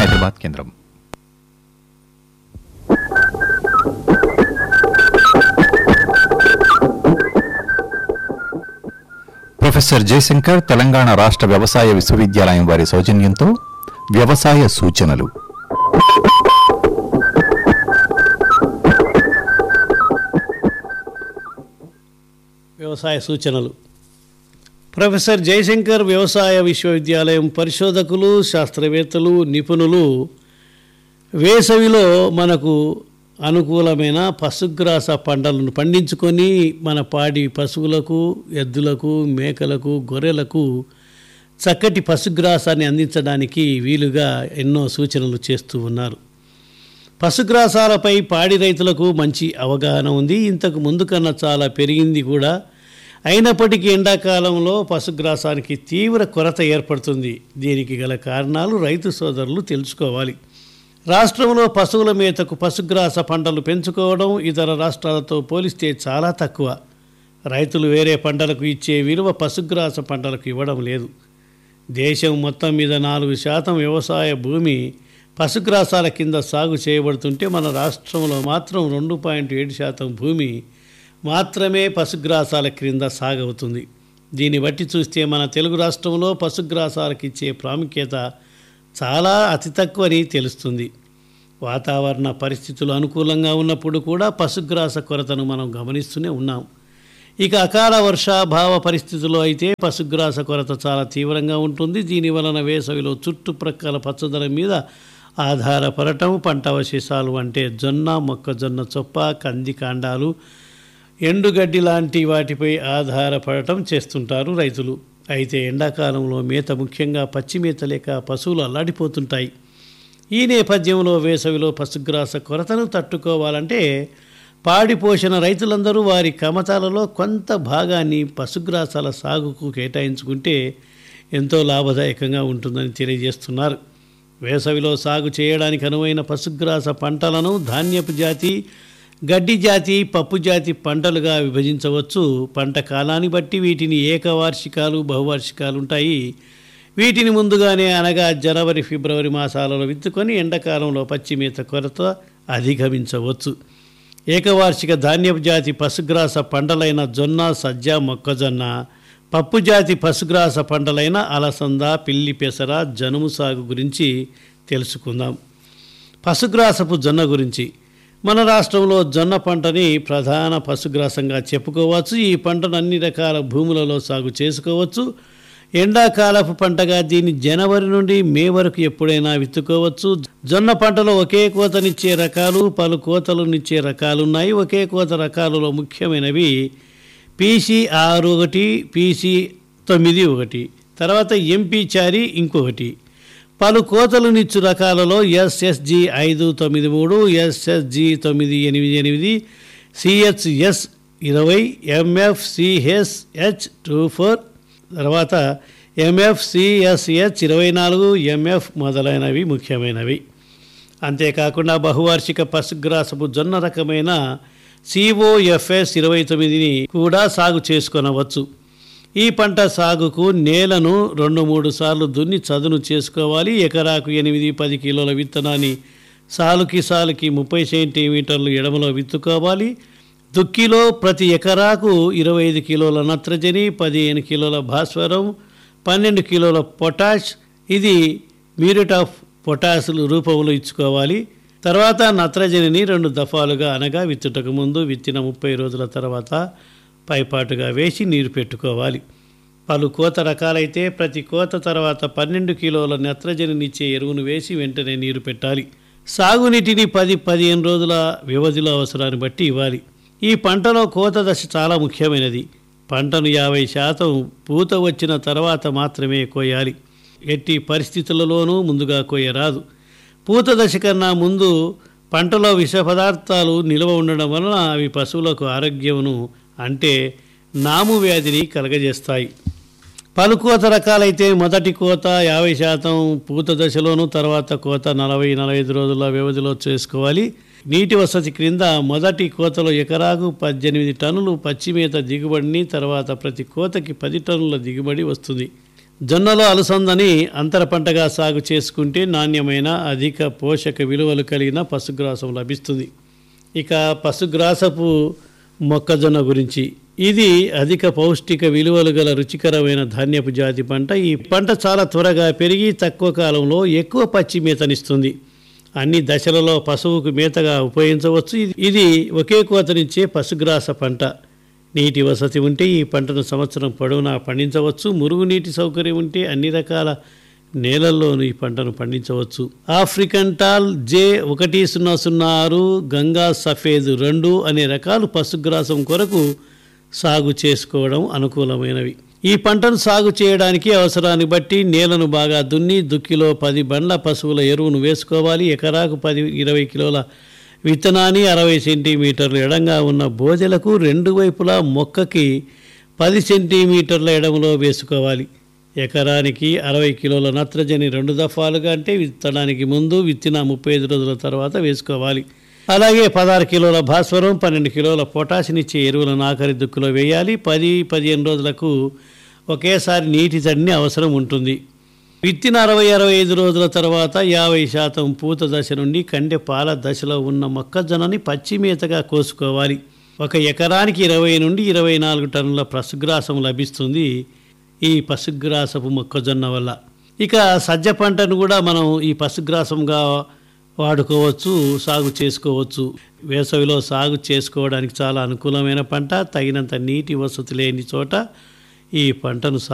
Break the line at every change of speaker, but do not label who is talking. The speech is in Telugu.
హైదరాబాద్ కేంద్రం ప్రొఫెసర్ జయశంకర్ తెలంగాణ రాష్ట్ర వ్యవసాయ విశ్వవిద్యాలయం వారి సౌజన్యంతో వ్యవసాయ సూచనలు
వ్యవసాయ సూచనలు ప్రొఫెసర్ జయశంకర్ వ్యవసాయ విశ్వవిద్యాలయం పరిశోధకులు శాస్త్రవేత్తలు నిపుణులు వేసవిలో మనకు అనుకూలమైన పశుగ్రాస పంటలను పండించుకొని మన పాడి పశువులకు ఎద్దులకు మేకలకు గొర్రెలకు చక్కటి పశుగ్రాసాన్ని అందించడానికి వీలుగా ఎన్నో సూచనలు చేస్తూ ఉన్నారు పశుగ్రాసాలపై పాడి రైతులకు మంచి అవగాహన ఉంది ఇంతకు ముందు కన్నా చాలా పెరిగింది కూడా అయినప్పటికీ ఎండాకాలంలో పశుగ్రాసానికి తీవ్ర కొరత ఏర్పడుతుంది దీనికి గల కారణాలు రైతు సోదరులు తెలుసుకోవాలి రాష్ట్రంలో పశువుల మేతకు పశుగ్రాస పంటలు పెంచుకోవడం ఇతర రాష్ట్రాలతో పోలిస్తే చాలా తక్కువ రైతులు వేరే పంటలకు ఇచ్చే విలువ పశుగ్రాస పంటలకు ఇవ్వడం లేదు దేశం మొత్తం మీద నాలుగు శాతం వ్యవసాయ భూమి పశుగ్రాసాల కింద సాగు చేయబడుతుంటే మన రాష్ట్రంలో మాత్రం రెండు పాయింట్ ఏడు శాతం భూమి మాత్రమే పశుగ్రాసాల క్రింద సాగవుతుంది దీన్ని బట్టి చూస్తే మన తెలుగు రాష్ట్రంలో పశుగ్రాసాలకు ఇచ్చే ప్రాముఖ్యత చాలా అతి తక్కువని తెలుస్తుంది వాతావరణ పరిస్థితులు అనుకూలంగా ఉన్నప్పుడు కూడా పశుగ్రాస కొరతను మనం గమనిస్తూనే ఉన్నాం ఇక అకాల వర్షాభావ పరిస్థితుల్లో అయితే పశుగ్రాస కొరత చాలా తీవ్రంగా ఉంటుంది దీని వలన వేసవిలో చుట్టుప్రక్కల పచ్చదనం మీద ఆధారపడటం పంట అవశేషాలు అంటే జొన్న మొక్కజొన్న చొప్ప కంది కాండాలు ఎండుగడ్డి లాంటి వాటిపై ఆధారపడటం చేస్తుంటారు రైతులు అయితే ఎండాకాలంలో మేత ముఖ్యంగా పచ్చి మేత లేక పశువులు అల్లాడిపోతుంటాయి ఈ నేపథ్యంలో వేసవిలో పశుగ్రాస కొరతను తట్టుకోవాలంటే పాడి పోషణ రైతులందరూ వారి కమతాలలో కొంత భాగాన్ని పశుగ్రాసాల సాగుకు కేటాయించుకుంటే ఎంతో లాభదాయకంగా ఉంటుందని తెలియజేస్తున్నారు వేసవిలో సాగు చేయడానికి అనువైన పశుగ్రాస పంటలను ధాన్యపు జాతి గడ్డి జాతి పప్పు జాతి పంటలుగా విభజించవచ్చు పంట కాలాన్ని బట్టి వీటిని ఏకవార్షికాలు బహువార్షికాలు ఉంటాయి వీటిని ముందుగానే అనగా జనవరి ఫిబ్రవరి మాసాలలో విత్తుకొని ఎండాకాలంలో పచ్చి మేత కొరత అధిగమించవచ్చు ఏకవార్షిక ధాన్యపు జాతి పశుగ్రాస పంటలైన జొన్న సజ్జ మొక్కజొన్న పప్పు జాతి పశుగ్రాస పంటలైన అలసంద పిల్లి పెసర జనుము సాగు గురించి తెలుసుకుందాం పశుగ్రాసపు జొన్న గురించి మన రాష్ట్రంలో జొన్న పంటని ప్రధాన పశుగ్రాసంగా చెప్పుకోవచ్చు ఈ పంటను అన్ని రకాల భూములలో సాగు చేసుకోవచ్చు ఎండాకాలపు పంటగా దీన్ని జనవరి నుండి మే వరకు ఎప్పుడైనా విత్తుకోవచ్చు జొన్న పంటలో ఒకే కోతనిచ్చే రకాలు పలు కోతలనిచ్చే రకాలు ఉన్నాయి ఒకే కోత రకాలలో ముఖ్యమైనవి పీసీ ఆరు ఒకటి పీసీ తొమ్మిది ఒకటి తర్వాత ఎంపీ చారి ఇంకొకటి పలు కోతలునిచ్చు రకాలలో ఎస్ఎస్జి ఐదు తొమ్మిది మూడు ఎస్ఎస్జి తొమ్మిది ఎనిమిది ఎనిమిది సిహెచ్ఎస్ ఇరవై ఎంఎఫ్ సిహెచ్హెచ్ టూ ఫోర్ తర్వాత ఎంఎఫ్ సిఎస్హెచ్ ఇరవై నాలుగు ఎంఎఫ్ మొదలైనవి ముఖ్యమైనవి అంతేకాకుండా బహువార్షిక పశుగ్రాసపు జొన్న రకమైన సిఓఎఫ్ఎస్ ఇరవై తొమ్మిదిని కూడా సాగు చేసుకొనవచ్చు ఈ పంట సాగుకు నేలను రెండు మూడు సార్లు దున్ని చదును చేసుకోవాలి ఎకరాకు ఎనిమిది పది కిలోల విత్తనాన్ని సాలుకి సాలుకి ముప్పై సెంటీమీటర్లు ఎడమలో విత్తుకోవాలి దుక్కిలో ప్రతి ఎకరాకు ఇరవై ఐదు కిలోల నత్రజని పదిహేను కిలోల భాస్వరం పన్నెండు కిలోల పొటాష్ ఇది మ్యూరేట్ ఆఫ్ పొటాషులు రూపంలో ఇచ్చుకోవాలి తర్వాత నత్రజనిని రెండు దఫాలుగా అనగా విత్తుటకు ముందు విత్తిన ముప్పై రోజుల తర్వాత పైపాటుగా వేసి నీరు పెట్టుకోవాలి పలు కోత రకాలైతే ప్రతి కోత తర్వాత పన్నెండు కిలోల నత్రజనినిచ్చే ఎరువును వేసి వెంటనే నీరు పెట్టాలి సాగునీటిని పది పదిహేను రోజుల వ్యవధిలో అవసరాన్ని బట్టి ఇవ్వాలి ఈ పంటలో కోత దశ చాలా ముఖ్యమైనది పంటను యాభై శాతం పూత వచ్చిన తర్వాత మాత్రమే కోయాలి ఎట్టి పరిస్థితులలోనూ ముందుగా కోయరాదు పూత దశ కన్నా ముందు పంటలో విష పదార్థాలు నిల్వ ఉండడం వలన అవి పశువులకు ఆరోగ్యమును అంటే నాము వ్యాధిని కలగజేస్తాయి పలు కోత రకాలైతే మొదటి కోత యాభై శాతం పూత దశలోను తర్వాత కోత నలభై నలభై ఐదు రోజుల వ్యవధిలో చేసుకోవాలి నీటి వసతి క్రింద మొదటి కోతలో ఎకరాకు పద్దెనిమిది టన్నులు పచ్చిమేత దిగుబడిని తర్వాత ప్రతి కోతకి పది టన్నుల దిగుబడి వస్తుంది జొన్నలో అలసందని అంతర పంటగా సాగు చేసుకుంటే నాణ్యమైన అధిక పోషక విలువలు కలిగిన పశుగ్రాసం లభిస్తుంది ఇక పశుగ్రాసపు మొక్కజొన్న గురించి ఇది అధిక పౌష్టిక విలువలు గల రుచికరమైన ధాన్యపు జాతి పంట ఈ పంట చాలా త్వరగా పెరిగి తక్కువ కాలంలో ఎక్కువ పచ్చి మేతనిస్తుంది అన్ని దశలలో పశువుకు మేతగా ఉపయోగించవచ్చు ఇది- ఇది ఒకే కోతనిచ్చే పశుగ్రాస పంట నీటి వసతి ఉంటే ఈ పంటను సంవత్సరం పొడవునా పండించవచ్చు మురుగునీటి సౌకర్యం ఉంటే అన్ని రకాల నేలల్లోనూ ఈ పంటను పండించవచ్చు ఆఫ్రికన్ టాల్ జే ఒకటి సున్నా సున్నా ఆరు గంగా సఫేద్ రెండు అనే రకాలు పశుగ్రాసం కొరకు సాగు చేసుకోవడం అనుకూలమైనవి ఈ పంటను సాగు చేయడానికి అవసరాన్ని బట్టి నేలను బాగా దున్ని దుక్కిలో పది బండ్ల పశువుల ఎరువును వేసుకోవాలి ఎకరాకు పది ఇరవై కిలోల విత్తనాన్ని అరవై సెంటీమీటర్ల ఎడంగా ఉన్న బోదెలకు రెండు వైపులా మొక్కకి పది సెంటీమీటర్ల ఎడంలో వేసుకోవాలి ఎకరానికి అరవై కిలోల నత్రజని రెండు దఫాలుగా అంటే విత్తడానికి ముందు విత్తిన ముప్పై ఐదు రోజుల తర్వాత వేసుకోవాలి అలాగే పదహారు కిలోల భాస్వరం పన్నెండు కిలోల పొటాషినిచ్చే ఎరువులను ఆఖరి దుక్కులో వేయాలి పది పదిహేను రోజులకు ఒకేసారి నీటి తడిని అవసరం ఉంటుంది విత్తిన అరవై అరవై ఐదు రోజుల తర్వాత యాభై శాతం పూత దశ నుండి కండె పాల దశలో ఉన్న మొక్కజొన్నని పచ్చి మేతగా కోసుకోవాలి ఒక ఎకరానికి ఇరవై నుండి ఇరవై నాలుగు టన్నుల పశుగ్రాసం లభిస్తుంది ఈ పశుగ్రాసపు మొక్కజొన్న వల్ల ఇక సజ్జ పంటను కూడా మనం ఈ పశుగ్రాసంగా వాడుకోవచ్చు సాగు చేసుకోవచ్చు వేసవిలో సాగు చేసుకోవడానికి చాలా అనుకూలమైన పంట తగినంత నీటి వసతి లేని చోట ఈ పంటను